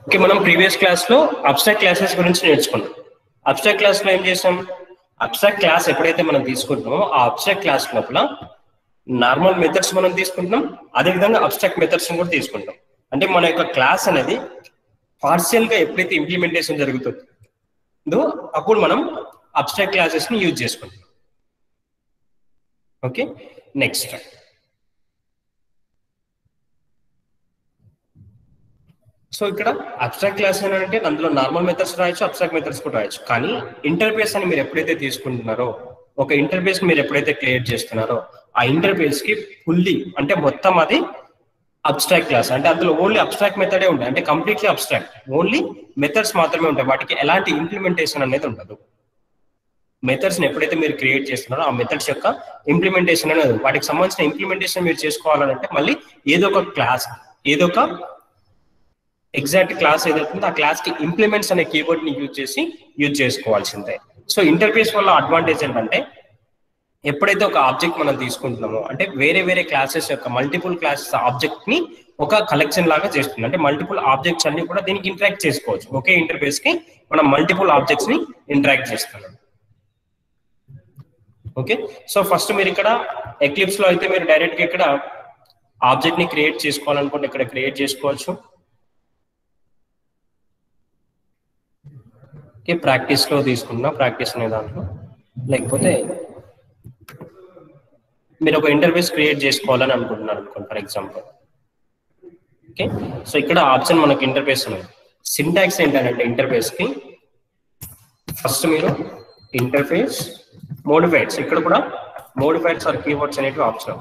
Okay మనం previous class లో abstract classes గురించి నేర్చుకున్నాం అబ్స్ట్రాక్ట్ క్లాస్ లో ఏం చేసాం అబ్స్ట్రాక్ట్ క్లాస్ ఎప్పుడైతే మనం తీసుకుంటున్నామో ఆ అబ్స్ట్రాక్ట్ క్లాస్ లోపల నార్మల్ మెథడ్స్ మనం తీసుకుంటున్నాం అదేవిధంగా అబ్స్ట్రాక్ట్ మెథడ్స్ కూడా తీసుకుంటాం అంటే మన యొక్క క్లాస్ అనేది పార్షియల్ గా ఎప్పుడైతే ఇంప్లిమెంటేషన్ జరుగుతుందో అప్పుడు మనం అబ్స్ట్రాక్ట్ క్లాసెస్ ని యూజ్ చేసుకుంటాం ఓకే నెక్స్ట్ సో ఇక్కడ అబ్స్ట్రాక్ట్ క్లాస్ అంటే అందులో నార్మల్ మెథడ్స్ రాయొచ్చు అబ్స్ట్రాక్ట్ మెథడ్స్ కూడా రాయొచ్చు కానీ ఇంటర్ఫేస్ అని మీరు ఎప్పుడైతే తీసుకుంటున్నారో ఒక ఇంటర్ఫేస్ మీరు ఎప్పుడైతే క్రియేట్ చేస్తున్నారో ఆ ఇంటర్ఫేస్ కి ఫుల్లీ అంటే మొత్తం అది అబ్స్ట్రాక్ట్ క్లాస్ అంటే అందులో ఓన్లీ అబ్స్ట్రాక్ట్ మెథడే ఉంటాయి అంటే కంప్లీట్లీ అబ్స్ట్రాక్ట్ ఓన్లీ మెథడ్స్ మాత్రమే ఉంటాయి వాటికి ఎలాంటి ఇంప్లిమెంటేషన్ అనేది ఉండదు మెథడ్స్ ఎప్పుడైతే మీరు క్రియేట్ చేస్తున్నారో ఆ మెథడ్స్ యొక్క ఇంప్లిమెంటేషన్ అనేది వాటికి సంబంధించిన ఇంప్లిమెంటేషన్ మీరు చేసుకోవాలంటే మళ్ళీ ఏదో ఒక క్లాస్ ఏదో ఒక ఎగ్జాక్ట్ క్లాస్ ఏదైతుందో ఆ క్లాస్ కి ఇంప్లిమెంట్స్ అనే కీవర్డ్ ని యూజ్ చేసి యూజ్ చేసుకోవాల్సిందే సో ఇంటర్ఫేస్ వల్ల అడ్వాంటేజ్ ఏంటంటే ఎప్పుడైతే ఒక ఆబ్జెక్ట్ మనం తీసుకుంటున్నామో అంటే వేరే వేరే క్లాసెస్ యొక్క మల్టిపుల్ క్లాసెస్ ఆబ్జెక్ట్ ని ఒక కలెక్షన్ లాగా చేస్తుంది అంటే మల్టిపుల్ ఆబ్జెక్ట్స్ అన్ని కూడా దీనికి ఇంటరాక్ట్ చేసుకోవచ్చు ఒకే ఇంటర్ఫేస్ కి మనం మల్టిపుల్ ఆబ్జెక్ట్స్ ని ఇంటరాక్ట్ చేస్తున్నాం ఓకే సో ఫస్ట్ మీరు ఇక్కడ ఎక్లిప్స్ లో అయితే మీరు డైరెక్ట్ గా ఇక్కడ ఆబ్జెక్ట్ ని క్రియేట్ చేసుకోవాలనుకుంటే ఇక్కడ క్రియేట్ చేసుకోవచ్చు ఓకే ప్రాక్టీస్ లో తీసుకున్నా ప్రాక్టీస్ అనే దాంట్లో లేకపోతే మీరు ఒక ఇంటర్ఫేస్ క్రియేట్ చేసుకోవాలని అనుకుంటున్నారు అనుకోండి ఫర్ ఎగ్జాంపుల్ ఓకే సో ఇక్కడ ఆప్షన్ మనకి ఇంటర్ఫేస్ ఉంది సింటాక్స్ ఏంటంటే ఇంటర్ఫేస్ కి ఫస్ట్ మీరు ఇంటర్ఫేస్ మోడిఫైడ్స్ ఇక్కడ కూడా మోడిఫైడ్స్ ఆర్ కీవర్డ్స్ అనేటివి ఆప్షన్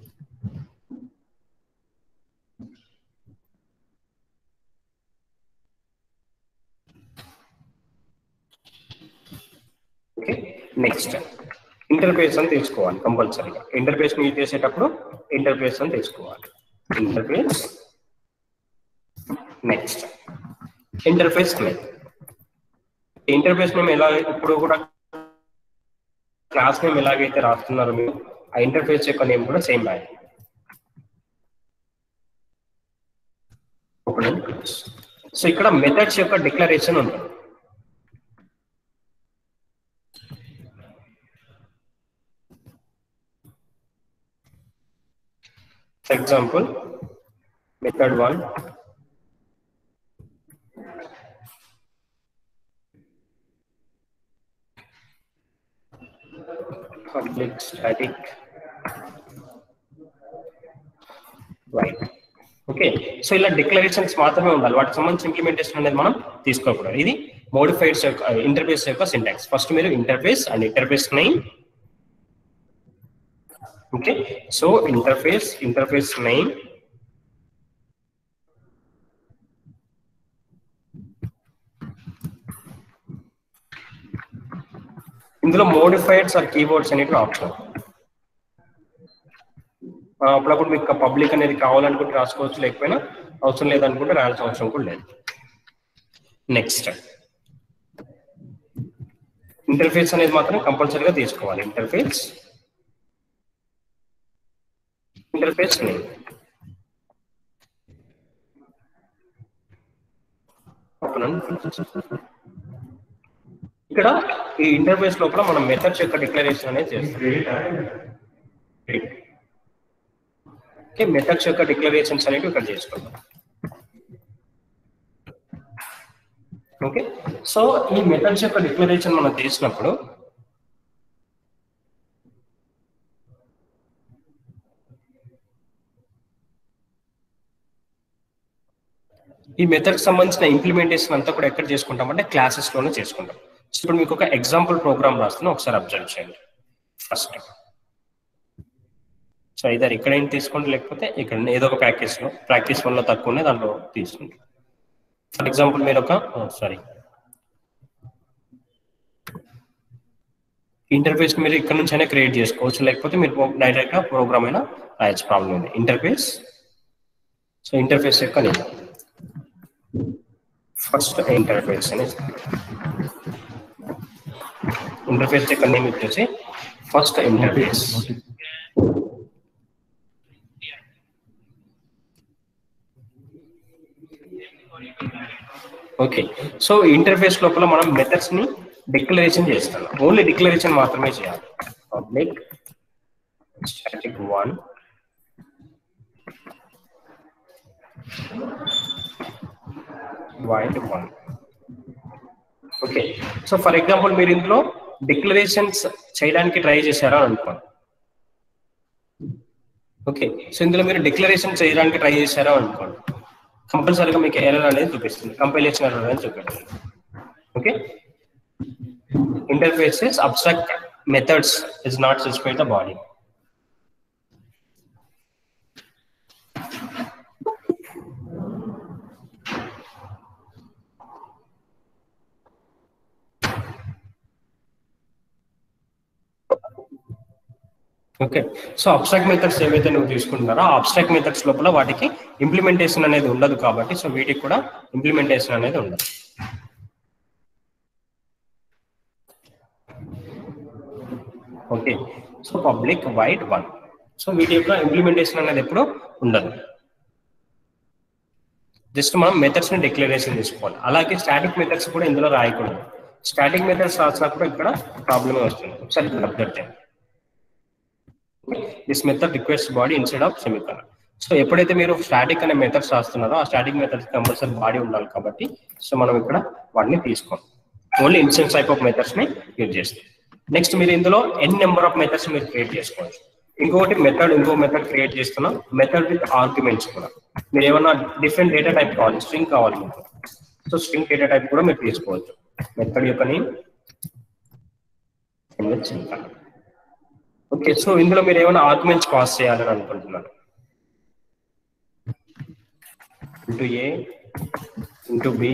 ఓకే నెక్స్ట్ ఇంటర్ఫేస్ అని తీసుకోవాలి కంపల్సరీగా ఇంటర్ఫేస్ యూజ్ చేసేటప్పుడు ఇంటర్ఫేస్ అని తీసుకోవాలి interface next interface name interface name ఎలా ఇప్పుడు కూడా క్లాస్ నేమ్ ఎలాగైతే రాస్తున్నారు మీరు ఆ ఇంటర్ఫేస్ యొక్క నేమ్ కూడా సేమ్ రాయాలి సో ఇక్కడ మెథడ్స్ యొక్క డిక్లరేషన్ ఉంటుంది For example, method one. Public static right. Okay so ఇలా డిక్లరేషన్స్ మాత్రమే ఉండాలి వాటికి సంబంధించి ఇంప్లిమెంటేషన్ అనేది మనం తీసుకోకూడదు ఇది మోడిఫైడ్స్ యొక్క ఇంటర్ఫేస్ యొక్క సింటాక్స్ ఫస్ట్ మీరు interface and interface name okay so interface interface name ఇందులో మోడిఫైడ్స్ ఆర్ కీబోర్డ్స్ అనేవి ఆప్షన్ అప్పుడప్పుడు మీకు పబ్లిక్ అనేది కావాలనుకుంటే రాసుకోవచ్చు లేకపోయినా అవసరం లేదనుకుంటే రాయాల్సిన అవసరం కూడా లేదు నెక్స్ట్ ఇంటర్ఫేస్ అనేది మాత్రం కంపల్సరీగా తీసుకోవాలి ఇంటర్ఫేస్ ఇంటర్ఫేస్ నేమ్ ఇక్కడ ఈ ఇంటర్ఫేస్ లోపల మనం మెథడ్స్ యొక్క డిక్లరేషన్ అనేది చేస్తాం ఓకే మెథడ్స్ యొక్క డిక్లరేషన్స్ అనేవి ఇక్కడ చేసుకుంటాం ఓకే సో ఈ మెథడ్స్ యొక్క డిక్లరేషన్ మనం చేసినప్పుడు ఈ మెథడ్ సంబంధించిన ఇంప్లిమెంటేషన్ అంతా కూడా ఎక్కడ చేసుకుంటాం అంటే క్లాసెస్ లోనే చేసుకుంటాం సో ఇప్పుడు మీకు ఒక ఎగ్జాంపుల్ ప్రోగ్రామ్ రాస్తున్నా ఒకసారి అబ్జర్వ్ చేయండి ఫస్ట్ సో ఇదర్ ఇక్కడైనా తీసుకోండి లేకపోతే ఇక్కడ ఏదో ఒక ప్యాకేజ్ లో ప్రాక్టీస్ వన్ లో తక్కువ ఉన్నాయి దాంట్లో తీసుకోండి ఫర్ ఎగ్జాంపుల్ మీరు ఒక సారీ ఇంటర్ఫేస్ మీరు ఇక్కడ నుంచి అయినా క్రియేట్ చేసుకోవచ్చు లేకపోతే మీరు డైరెక్ట్ గా ప్రోగ్రామ్ అయినా రాయొచ్చు ప్రాబ్లం ఉంది ఇంటర్ఫేస్ సో ఇంటర్ఫేస్ యొక్క నేను ఫస్ట్ ఇంటర్ఫేస్ అని ఇంటర్ఫేస్ యొక్క నేమ్ వచ్చేసి first interface okay so interface లోపల మనం మెథడ్స్ ని డిక్లరేషన్ చేస్తాం ఓన్లీ డిక్లరేషన్ మాత్రమే చేయాలి public static one void one okay so for example మీరు ఇందులో డిక్లరేషన్స్ చేయడానికి ట్రై చేశారా అని అనుకోండి ఓకే సో ఇందులో మీరు డిక్లరేషన్ చేయడానికి ట్రై చేశారా అని అనుకోండి కంపల్సరీగా మీకు ఎర్రర్ అనేది చూపిస్తుంది కంపైలేషన్ ఎర్రర్ అని చూపిస్తుంది okay interfaces abstract methods is not suspend the body okay so abstract methods ఏవైతే నువ్వు తీసుకుంటున్నారో ఆ అబ్స్ట్రాక్ట్ మెథడ్స్ లోపల వాటికి ఇంప్లిమెంటేషన్ అనేది ఉండదు కాబట్టి సో వీటికి కూడా ఇంప్లిమెంటేషన్ అనేది ఉండదు okay so public void one so వీటి యొక్క ఇంప్లిమెంటేషన్ అనేది ఎప్పుడు ఉండదు జస్ట్ మనం మెథడ్స్ ని డిక్లరేషన్ తీసుకోవాలి అలాగే స్టాటిక్ మెథడ్స్ కూడా ఇందులో రాయకూడదు స్టాటిక్ మెథడ్స్ రాసినప్పుడు ఇక్కడ ప్రాబ్లమే వస్తుంది ఒకసారి అబ్జర్వ్ చేయండి this method request body instead of semicolon so ఎప్పుడైతే మీరు స్టాటిక్ అనే మెథడ్స్ రాస్తున్నారో ఆ స్టాటిక్ మెథడ్స్ కంపల్సరీ బాడీ ఉండాలి కాబట్టి సో మనం ఇక్కడ వాటిని తీసుకోం only instance type of methods ని యూజ్ చేస్తాం నెక్స్ట్ మీరు ఇందులో ఎన్ నెంబర్ ఆఫ్ మెథడ్స్ మీరు క్రియేట్ చేసుకోవచ్చు ఇంకొకటి మెథడ్ ఇంకో మెథడ్ క్రియేట్ చేస్తున్నాం మెథడ్ విత్ ఆర్గ్యుమెంట్స్ కూడా మీరు ఏమన్నా డిఫరెంట్ డేటా టైప్ కావాలి స్ట్రింగ్ కావాలి మీకు సో స్ట్రింగ్ డేటా టైప్ కూడా మీరు తీసుకోవచ్చు మెథడ్ యొక్క నేమ్ ఓకే సో ఇందులో మీరు ఏమైనా ఆర్గ్యుమెంట్స్ పాస్ చేయాలని అనుకుంటున్నారు ఇంటూ ఏ ఇంటూ బి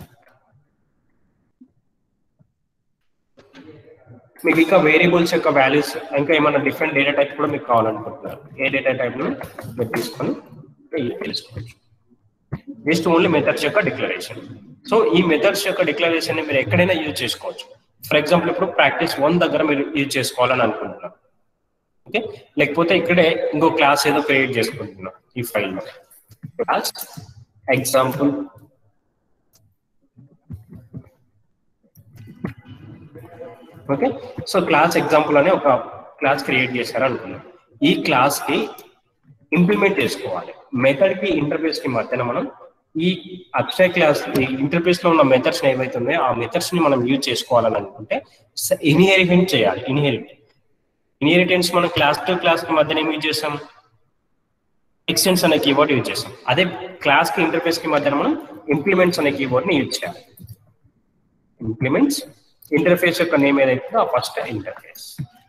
మీకు ఇంకా వేరియబుల్స్ యొక్క వాల్యూస్ ఇంకా ఏమైనా డిఫరెంట్ డేటా టైప్ కూడా మీకు కావాలనుకుంటున్నారు ఏ డేటా టైప్ ను మీరు తీసుకొని తెలుసుకోవచ్చు జస్ట్ ఓన్లీ మెథడ్స్ యొక్క డిక్లరేషన్ సో ఈ మెథడ్స్ యొక్క డిక్లరేషన్ ని మీరు ఎక్కడైనా యూజ్ చేసుకోవచ్చు ఫర్ ఎగ్జాంపుల్ ఇప్పుడు ప్రాక్టీస్ వన్ దగ్గర మీరు యూజ్ చేసుకోవాలని అనుకుంటున్నారు ఓకే లేకపోతే ఇక్కడే ఇంకో క్లాస్ ఏదో క్రియేట్ చేసుకుంటున్నాం ఈ ఫైల్లో class example okay so class example అనే ఒక క్లాస్ క్రియేట్ చేశారు అనుకున్నాం ఈ క్లాస్ కి ఇంప్లిమెంట్ చేసుకోవాలి మెథడ్ కి ఇంటర్ఫేస్ కి మధ్యన మనం ఈ అక్షయ క్లాస్ ఇంటర్ఫేస్ లో ఉన్న మెథడ్స్ ఏవైతే ఉన్నాయో ఆ మెథడ్స్ ని మనం యూజ్ చేసుకోవాలని అనుకుంటే ఇన్హెరిటెన్స్ చేయాలి ఇన్హెరిట్ ఇన్హెరిటెన్స్ మనం క్లాస్ టు క్లాస్ కి మధ్యన ఏం యూజ్ చేస్తాం ఎక్స్టెన్స్ అనే కీవర్డ్ యూజ్ చేస్తాం అదే క్లాస్ కి ఇంటర్ఫేస్ కి మధ్యన మనం ఇంప్లిమెంట్స్ అనే కీవర్డ్ ని యూజ్ చేయాలి ఇంప్లిమెంట్స్ ఇంటర్ఫేస్ యొక్క నేమ్ ఏదైతే ఆ ఫస్ట్ ఇంటర్ఫేస్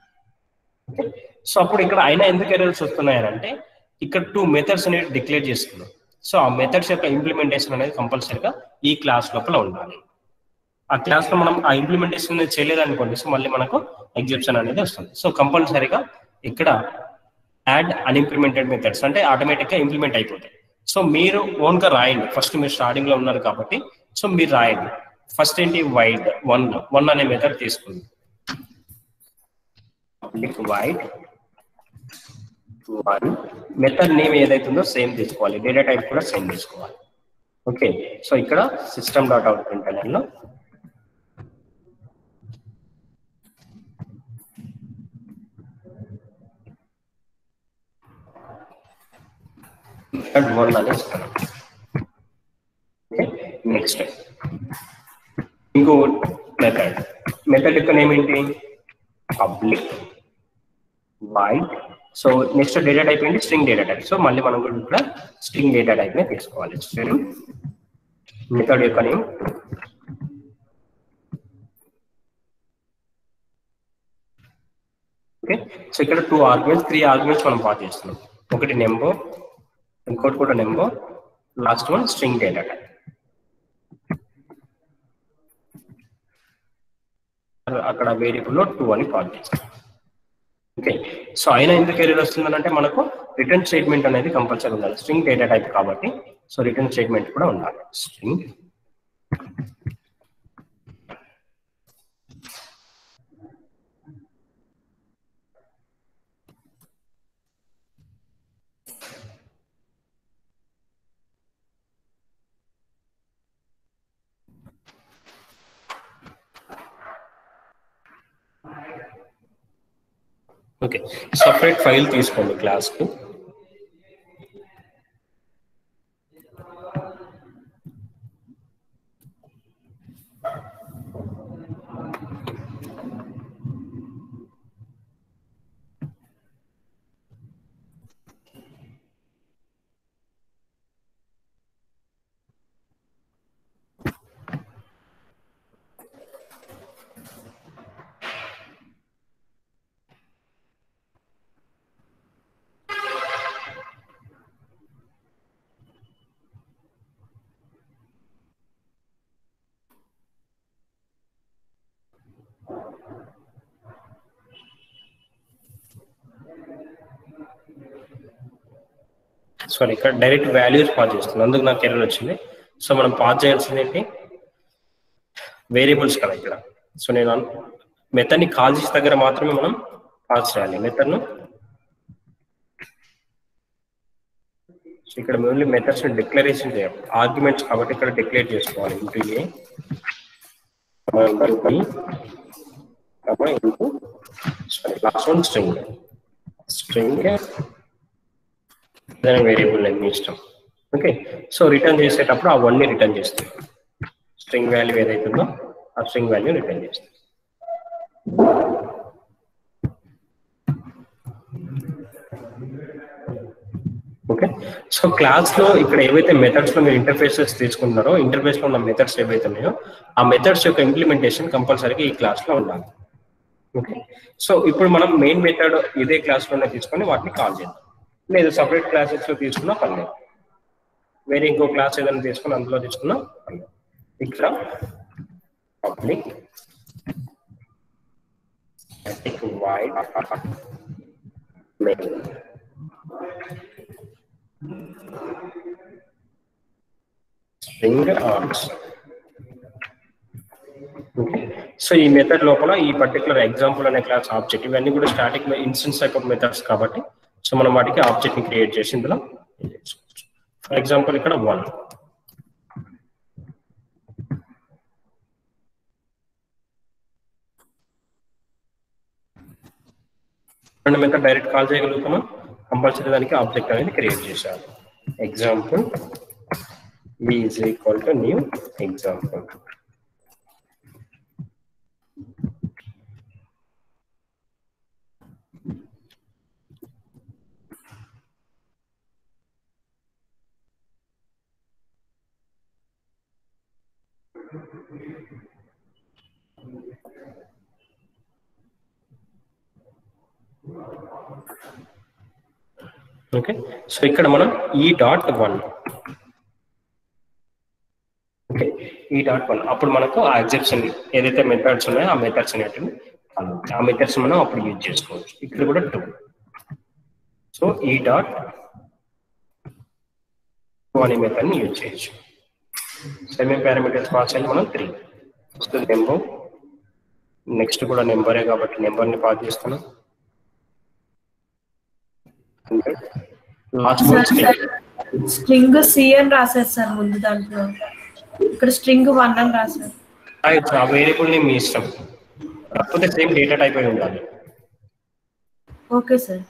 సో అప్పుడు ఇక్కడ అయినా ఎందుకు ఎర్రర్స్ వస్తున్నాయనంటే ఇక్కడ టూ మెథడ్స్ అనేవి డిక్లేర్ చేసుకున్నాం సో ఆ మెథడ్స్ యొక్క ఇంప్లిమెంటేషన్ అనేది కంపల్సరీగా ఈ క్లాస్ లోపల ఉండాలి ఆ క్లాస్ లో మనం ఆ ఇంప్లిమెంటేషన్ అనేది చేయలేదనుకోండి సో మళ్ళీ మనకు ఎగ్జిబిషన్ అనేది వస్తుంది సో కంపల్సరీగా ఇక్కడ యాడ్ అన్ఇంప్లిమెంటెడ్ మెథడ్స్ అంటే ఆటోమేటిక్ గా ఇంప్లిమెంట్ అయిపోతాయి సో మీరు ఓన్ గా రాయండి ఫస్ట్ మీరు స్టార్టింగ్ లో ఉన్నారు కాబట్టి సో మీరు రాయండి ఫస్ట్ ఏంటి వైడ్ వన్ వన్ అనే మెథడ్ తీసుకుంది public void one method name ఏదైతుందో సేమ్ తీసుకోవాలి డేటా టైప్ కూడా సేమ్ తీసుకోవాలి ఓకే సో ఇక్కడ సిస్టమ్ డాట్ అవుట్ ప్రింటర్ లో వన్ అని ఇస్తాను ఓకే నెక్స్ట్ ఇంకో మెథడ్ మెథడ్ యొక్క నేమ్ ఏంటి public void so next data type ఏంటి స్ట్రింగ్ డేటా టైప్ సో మళ్ళీ మనం కూడా ఇక్కడ స్ట్రింగ్ డేటా టైప్ నే తీసుకోవాలి స్ట్రింగ్ మెథడ్ యొక్క నేమ్ ఓకే సో ఇక్కడ టూ ఆర్గ్యుమెంట్స్ త్రీ ఆర్గ్యుమెంట్స్ మనం పాస్ చేస్తున్నాం ఒకటి నెంబర్ ఇంకోటి కూడా number last one string data type అక్కడ వేరియబుల్ లో టూ అని పాస్ చేస్తాం ఓకే సో అయినా ఎందుకు ఎర్రర్ వస్తుందంటే మనకు రిటర్న్ స్టేట్మెంట్ అనేది కంపల్సరీ ఉండాలి స్ట్రింగ్ డేటా టైప్ కాబట్టి సో రిటర్న్ స్టేట్మెంట్ కూడా ఉండాలి స్ట్రింగ్ ఓకే సపరేట్ ఫైల్ తీసుకోండి క్లాస్కి సారీ ఇక్కడ డైరెక్ట్ వాల్యూస్ పాస్ చేస్తుంది అందుకు నాకు ఎర్రర్ వచ్చింది సో మనం పాస్ చేయాల్సింది ఏంటి వేరియబుల్స్ కదా ఇక్కడ సో నేను మెథడ్ని కాల్ చేసే దగ్గర మాత్రమే మనం పాస్ చేయాలి మెథడ్ను సో ఇక్కడ ఓన్లీ మెథడ్స్ డిక్లరేషన్ చేయాలి ఆర్గ్యుమెంట్స్ కాబట్టి ఇక్కడ డిక్లేర్ చేసుకోవాలి int A int B int sorry last one string string ఏదైనా వేరియబుల్ నేమ్ మీ ఇష్టం ఓకే సో రిటర్న్ చేసేటప్పుడు ఆ వన్ ని రిటర్న్ చేస్తుంది స్ట్రింగ్ వాల్యూ ఏదైతుందో ఆ స్ట్రింగ్ వాల్యూ రిటర్న్ చేస్తుంది ఓకే సో క్లాస్ లో ఇక్కడ ఏవైతే మెథడ్స్ లో మీరు ఇంటర్ఫేసెస్ తీసుకుంటున్నారో ఇంటర్ఫేస్ లో ఉన్న మెథడ్స్ ఏవైతే ఉన్నాయో ఆ మెథడ్స్ యొక్క ఇంప్లిమెంటేషన్ కంపల్సరీగా ఈ క్లాస్ లో ఉండాలి ఓకే సో ఇప్పుడు మనం మెయిన్ మెథడ్ ఇదే క్లాస్ లోనే తీసుకొని వాటిని కాల్ చేద్దాం లేదు సపరేట్ క్లాసెస్ లో తీసుకున్నా పర్లేదు వేరే ఇంకో క్లాస్ ఏదైనా తీసుకుని అందులో తీసుకున్నా పర్లేదు ఇక్కడ public void main string args okay so ఈ మెథడ్ లోపల ఈ పర్టికులర్ ఎగ్జాంపుల్ అనే క్లాస్ ఆబ్జెక్ట్ ఇవన్నీ కూడా static instance type of methods కాబట్టి సో మనం వాటికి ఆబ్జెక్ట్ ని క్రియేట్ చేసి ఇందులో ఫర్ ఎగ్జాంపుల్ ఇక్కడ వన్ రెండు మెథడ్ డైరెక్ట్ కాల్ చేయగలుగుతామా కంపల్సరీ దానికి ఆబ్జెక్ట్ అనేది క్రియేట్ చేశారు example b is equal to new example okay so ఇక్కడ మనం ఈ డాట్ వన్ ఓకే ఈ డాట్ వన్ అప్పుడు మనకు ఆ ఎగ్జెప్షన్ ఏదైతే మెథడ్స్ ఉన్నాయో ఆ మెథడ్స్ అనేటివి ఆ మెథడ్స్ మనం అప్పుడు యూజ్ చేసుకోవచ్చు ఇక్కడ కూడా టూ సో ఈ డాట్ టూ అనే మెథడ్ ని యూజ్ చేయొచ్చు సెమీ పారామీటర్స్ పాస్ చేయాలి మనం త్రీ ఫస్ట్ నెంబర్ నెక్స్ట్ కూడా నెంబరే కాబట్టి నెంబర్ ని పాస్ చేస్తున్నాం లాస్ట్ స్ట్రింగ్ సి అని రాశారు సార్ ముందు దాంట్లో ఇక్కడ స్ట్రింగ్ వన్ అని రాశారు ఆ వేరియబుల్ ని మీ ఇష్టం కాకపోతే సేమ్ డేటా టైప్ అయి ఉండాలి okay sir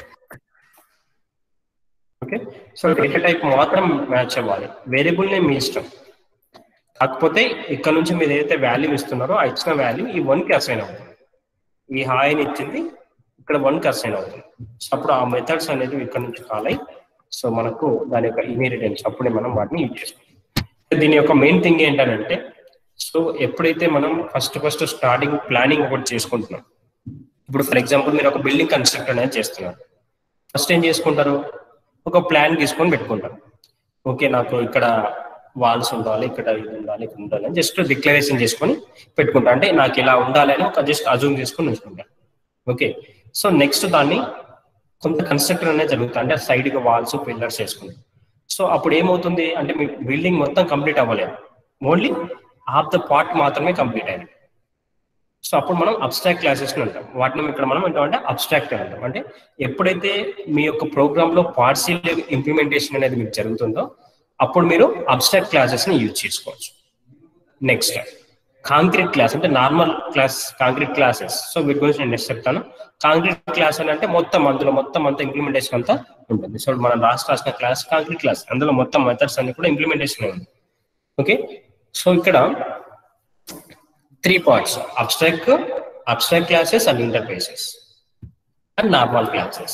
okay so data type మాత్రం మ్యాచ్ అవ్వాలి వేరియబుల్ నే మీ ఇష్టం కాకపోతే ఇక్కడ నుంచి మీరు ఏదైతే వాల్యూ ఇస్తున్నారో ఆ ఇచ్చిన వాల్యూ ఈ వన్ కి అసైన్ అవుతుంది ఈ హాయిని ఇచ్చింది ఇక్కడ వన్ కి అసైన్ అవుతుంది సో అప్పుడు ఆ మెథడ్స్ అనేది ఇక్కడ నుంచి కాల్ అయ్యి సో మనకు దాని యొక్క ఇన్హెరిటెన్స్ అప్పుడే మనం వాటిని యూజ్ చేసుకుంటాం దీని యొక్క మెయిన్ థింగ్ ఏంటంటే సో ఎప్పుడైతే మనం ఫస్ట్ ఫస్ట్ స్టార్టింగ్ ప్లానింగ్ ఒకటి చేసుకుంటున్నాం ఇప్పుడు ఫర్ ఎగ్జాంపుల్ మీరు ఒక బిల్డింగ్ కన్స్ట్రక్ట్ అనేది చేస్తున్నారు ఫస్ట్ ఏం చేసుకుంటారు ఒక ప్లాన్ తీసుకొని పెట్టుకుంటారు ఓకే నాకు ఇక్కడ వాల్స్ ఉండాలి ఇక్కడ ఇది ఉండాలి ఇక్కడ ఉండాలి అని జస్ట్ డిక్లరేషన్ చేసుకొని పెట్టుకుంటా అంటే నాకు ఇలా ఉండాలి అని ఒక జస్ట్ అజూమ్ చేసుకొని ఉంచుకుంటా ఓకే సో నెక్స్ట్ దాన్ని కొంత కన్స్ట్రక్టర్ అనేది జరుగుతుంది అంటే సైడ్ గా వాల్స్ పిల్లర్స్ వేసుకుంటాం సో అప్పుడు ఏమవుతుంది అంటే మీ బిల్డింగ్ మొత్తం కంప్లీట్ అవ్వలేదు ఓన్లీ హాఫ్ ద పార్ట్ మాత్రమే కంప్లీట్ అయింది సో అప్పుడు మనం అబ్స్ట్రాక్ట్ క్లాసెస్ ఉంటాం వాటిని ఇక్కడ మనం ఏంటంటే అబ్స్ట్రాక్ట్ అంటాం అంటే ఎప్పుడైతే మీ యొక్క ప్రోగ్రామ్ లో పార్సిల్ ఇంప్లిమెంటేషన్ అనేది మీకు జరుగుతుందో అప్పుడు మీరు అబ్స్ట్రాక్ట్ క్లాసెస్ ని యూజ్ చేసుకోవచ్చు నెక్స్ట్ కాంక్రీట్ క్లాస్ అంటే normal class concrete classes so వీటి గురించి నేను నెక్స్ట్ చెప్తాను కాంక్రీట్ క్లాస్ అని అంటే మొత్తం అందులో మొత్తం అంతా ఇంప్లిమెంటేషన్ అంతా ఉంటుంది సో మనం లాస్ట్ రాసిన క్లాస్ కాంక్రీట్ క్లాస్ అందులో మొత్తం మెథడ్స్ అన్ని కూడా ఇంప్లిమెంటేషన్ ఉంది ఓకే సో ఇక్కడ three parts abstract abstract classes and interfaces and normal classes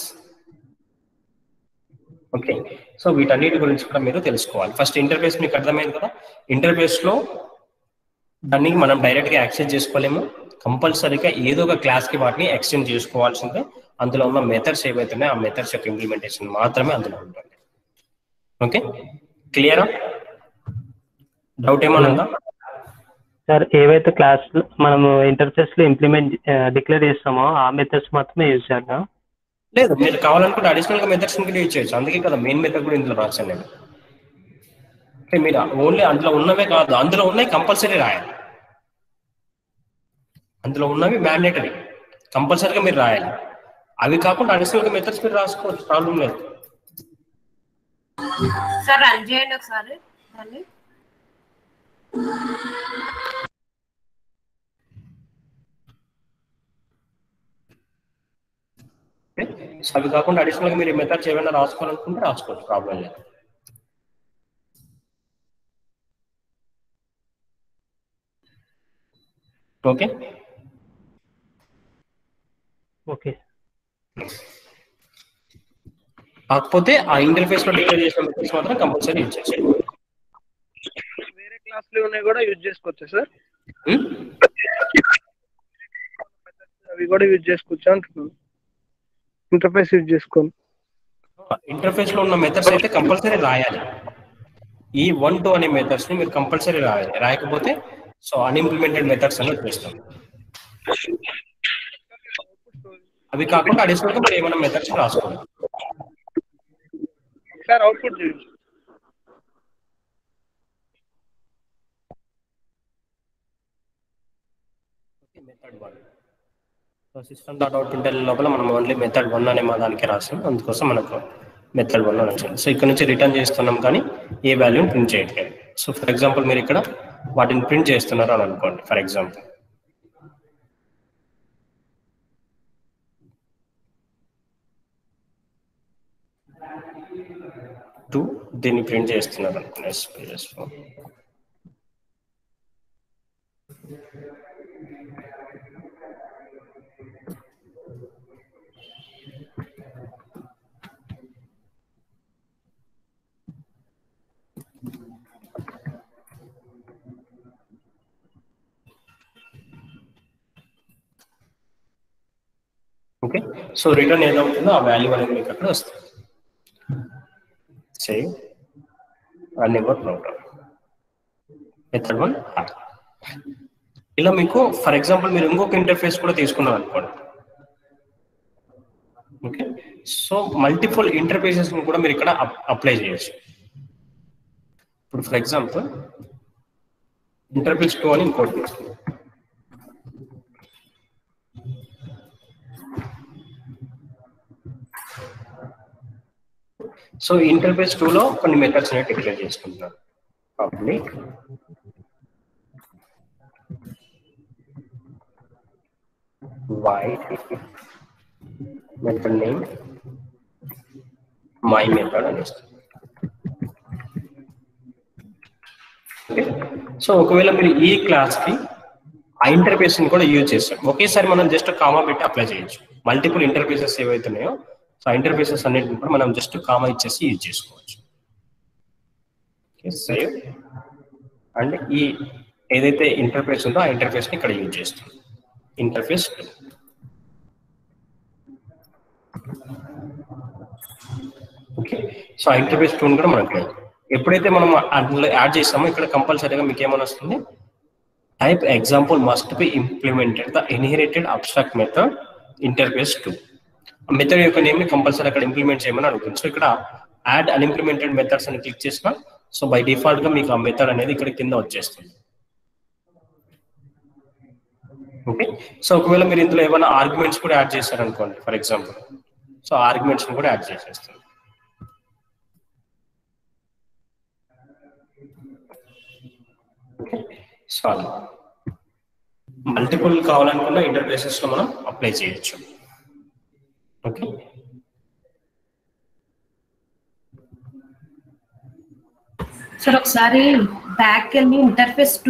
okay so వీటన్నిటి గురించి కూడా మీరు తెలుసుకోవాలి ఫస్ట్ ఇంటర్ఫేస్ మీకు అర్థమైంది కదా ఇంటర్ఫేస్ లో దాన్ని మనం డైరెక్ట్ గా యాక్సెస్ చేసుకోలేము కంపల్సరీగా ఏదో ఒక క్లాస్ కి వాటిని ఎక్స్టెండ్ చేసుకోవాల్సిందే అందులో ఉన్న మెథడ్స్ ఏవైతున్నాయో ఆ మెథడ్స్ యొక్క ఇంప్లిమెంటేషన్ మాత్రమే అందులో ఉంటుంది ఓకే క్లియరా డౌట్ ఏమైనా ఉందా సార్ ఏవైతే క్లాస్ మనము ఇంటర్ఫేస్ లో ఇంప్లిమెంట్ డిక్లేర్ చేస్తామో ఆ మెథడ్స్ మాత్రమే యూజ్ చేద్దాం లేదు మీరు కావాలనుకుంటే అడిషనల్ గా మెథడ్స్ కూడా యూజ్ చేయొచ్చు అందుకే కదా మెయిన్ మెథడ్ కూడా ఇందులో రాశాను నేను అంటే మీరు ఓన్లీ అందులో ఉన్నవే కాదు అందులో ఉన్నవి కంపల్సరీ రాయాలి అందులో ఉన్నవి మ్యాండేటరీ కంపల్సరీగా మీరు రాయాలి అవి కాకుండా అడిషనల్ గా మెథడ్స్ మీరు రాసుకోవచ్చు ప్రాబ్లం లేదు సార్ రన్ చేయండి ఒకసారి దాన్ని సో అవి కాకుండా అడిషనల్ గా మీరు మెథడ్స్ ఏమైనా రాసుకోవాలనుకుంటే రాసుకోవచ్చు ప్రాబ్లం లేదు ఓకే ఓకే కాకపోతే ఆ ఇంటర్ఫేస్ లో డిక్లేర్ చేసిన మెథడ్స్ మాత్రం కంపల్సరీ యూజ్ చేసేయండి వేరే క్లాసులు ఉన్నాయి కూడా యూజ్ చేసుకోవచ్చా సార్ ఉమ్? అవి కూడా యూజ్ చేసుకోవచ్చా అంటున్నాను ఇంటర్ఫేస్ యూజ్ చేసుకోను ఇంటర్ఫేస్ లో ఉన్న మెథడ్స్ అయితే కంపల్సరీ రాయాలి ఈ వన్ టూ అనే మెథడ్స్ ని మీరు కంపల్సరీ రాయాలి రాయకపోతే సో అన్ఇంప్లిమెంటెడ్ మెథడ్స్ అని వచ్చేస్తాం అవి కాకుండా అడిషనల్ గా మీరు ఏమైనా మెథడ్స్ రాసుకోండి ఒకసారి అవుట్పుట్ చూపించు method one so system dot out println లోపల మనం ఓన్లీ మెథడ్ వన్ అనే మా దానికి రాసాం అందుకోసం మనకు మెథడ్ వన్ అని వచ్చింది సో ఇక్కడ నుంచి రిటర్న్ చేస్తున్నాం కానీ ఏ వాల్యూని ప్రింట్ చేయట్లేదు సో ఫర్ ఎగ్జాంపుల్ మీరు ఇక్కడ వాటిని ప్రింట్ చేస్తున్నారు అని అనుకోండి ఫర్ ఎగ్జాంపుల్ టూ దీన్ని ప్రింట్ చేస్తున్నారు అనుకోండి ఎస్పీఎస్ ఓకే సో రిటర్న్ ఏదవుతుందో ఆ వాల్యూ అనేది మీకు అక్కడ వస్తుంది సేవ్ అన్ని కూడా ప్రోగ్రామ్ మెథడ్ వన్ ఇలా మీకు ఫర్ ఎగ్జాంపుల్ మీరు ఇంకొక ఇంటర్ఫేస్ కూడా తీసుకున్నారు అనుకోండి ఓకే సో మల్టిపుల్ ఇంటర్ఫేసెస్ కూడా మీరు ఇక్కడ అప్లై చేయొచ్చు ఇప్పుడు ఫర్ ఎగ్జాంపుల్ ఇంటర్ఫేస్ టూ అని ఇంకోటి తీసుకున్నాం సో ఇంటర్ఫేస్ టూ లో కొన్ని మెథడ్స్ అనేవి డిక్లేర్ చేసుకుంటున్నాను public void method name my method అని ఇస్తాను సో ఒకవేళ మీరు ఈ క్లాస్ కి ఆ ఇంటర్ఫేస్ ని కూడా యూజ్ చేస్తాం ఒకేసారి మనం జస్ట్ కామా పెట్టి అప్లై చేయొచ్చు మల్టిపుల్ ఇంటర్ఫేసెస్ ఏవైతున్నాయో సో ఆ ఇంటర్ఫేసెస్ అన్నిటిని కూడా మనం జస్ట్ కామా ఇచ్చేసి యూజ్ చేసుకోవచ్చు సేవ్ అండ్ ఈ ఏదైతే ఇంటర్ఫేస్ ఉందో ఆ ఇంటర్ఫేస్ ని ఇక్కడ యూజ్ చేస్తాం ఇంటర్ఫేస్ ఓకే సో ఆ ఇంటర్ఫేస్ టూన్ కూడా మనకి ఎప్పుడైతే మనం అందులో యాడ్ చేస్తామో ఇక్కడ కంపల్సరీగా మీకు ఏమైనా వస్తుంది type example must be implemented the inherited abstract method interface two method యొక్క నేమ్ ని కంపల్సరీ అక్కడ ఇంప్లిమెంట్ చేయమని అడుగుతుంది సో ఇక్కడ యాడ్ అన్ఇంప్లిమెంటెడ్ మెథడ్స్ అని క్లిక్ చేసిన సో బై డిఫాల్ట్ గా మీకు ఆ మెథడ్ అనేది ఇక్కడ కింద వచ్చేస్తుంది ఓకే సో ఒకవేళ మీరు ఇందులో ఏమైనా ఆర్గ్యుమెంట్స్ కూడా యాడ్ చేశారనుకోండి ఫర్ ఎగ్జాంపుల్ సో ఆర్గ్యుమెంట్స్ కూడా యాడ్ చేసేస్తుంది ఓకే సో అలా మల్టిపుల్ కావాలనుకున్న ఇంటర్ఫేసెస్ లో మనం అప్లై చేయొచ్చు ఓకే సార్ ఒకసారి బ్యాక్ వెళ్ళి ఇంటర్ఫేస్